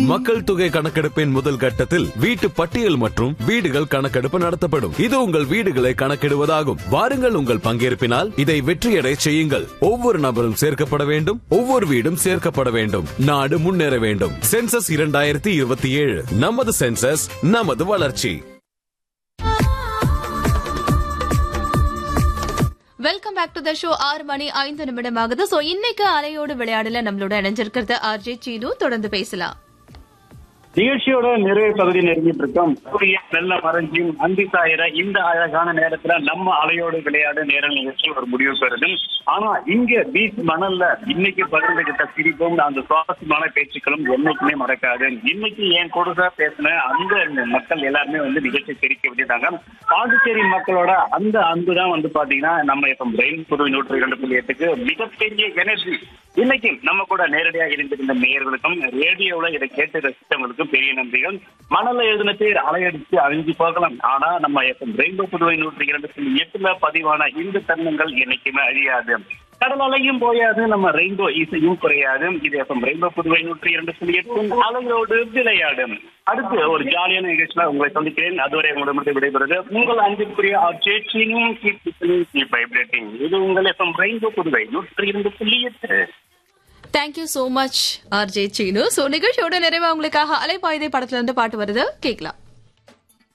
மக்கள் தொகை கணக்கெடுப்பின் முதல் கட்டத்தில் வீட்டு பட்டியல் மற்றும் வீடுகள் கணக்கெடுப்பு நடத்தப்படும் இது உங்கள் வீடுகளை கணக்கிடுவதாகும் வாருங்கள் உங்கள் பங்கேற்பினால் இதை வெற்றியடை செய்யுங்கள் ஒவ்வொரு நபரும் சேர்க்கப்பட வேண்டும் ஒவ்வொரு வீடும் சேர்க்கப்பட வேண்டும் நாடு முன்னேற வேண்டும் சென்சஸ் இரண்டாயிரத்தி இருபத்தி ஏழு நமது சென்சஸ் நமது வளர்ச்சி welcome back to the show ஆறு மணி ஐந்து நிமிடம் ஆகுது சோ இன்னைக்கு அலையோடு விளையாடல நம்மளோட இணைஞ்சிருக்கிறது ஆர்ஜே சீனு தொடர்ந்து பேசலாம் நிகழ்ச்சியோட நிறைவு பகுதி நெருங்கிட்டு இருக்கோம் சூரிய நல்ல மறைஞ்சும் அந்தி சாயிர இந்த அழகான நேரத்துல நம்ம அலையோடு விளையாடு நேர நிகழ்ச்சி ஒரு முடிவு பெறுது ஆனா இங்க பீச் மணல்ல இன்னைக்கு பகிர்ந்துகிட்ட சிரிப்பும் அந்த சுவாரஸ்யமான பேச்சுக்களும் என்னைக்குமே மறக்காது இன்னைக்கு என் கூட பேசின அந்த மக்கள் எல்லாருமே வந்து நிகழ்ச்சி சிரிக்க விட்டுட்டாங்க பாண்டிச்சேரி மக்களோட அந்த அன்பு தான் வந்து பாத்தீங்கன்னா நம்ம இப்ப ரெயின் புது நூற்று இரண்டு புள்ளி எட்டுக்கு மிகப்பெரிய எனர்ஜி இன்னைக்கு நம்ம கூட நேரடியாக இணைந்திருந்த நேயர்களுக்கும் ரேடியோல இதை கேட்டு ரசித்தவங்களுக்கும் பெரிய நன்றிகள் மணல எழுதின பேர் அலையடிச்சு அழிஞ்சு போகலாம் ஆனா நம்ம எஃப்எம் ரெயின்போ புதுவை நூற்றி இரண்டு புள்ளி எட்டுல பதிவான இந்த தருணங்கள் என்னைக்குமே அழியாது கடல் அலையும் போயாது நம்ம ரெயின்போ இசையும் குறையாது இது எஃப்எம் ரெயின்போ புதுவை நூற்றி இரண்டு புள்ளி எட்டு அலையோடு விளையாடும் அடுத்து ஒரு ஜாலியான நிகழ்ச்சியில உங்களை சந்திக்கிறேன் அதுவரை உங்களிடமிருந்து விடைபெறுது உங்கள் அன்பிற்குரிய ஆட்சியும் கீப் வைப்ரேட்டிங் இது உங்கள் எஃப்எம் ரெயின்போ புதுவை நூற்றி இரண்டு புள்ளி எட்டு thank you so much RJ Seenu so நிகழ்ச்சியோட நிறைவா உங்களுக்காக அலைப்பாயுதை படத்துல இருந்து பாட்டு வருது கேட்கலாம்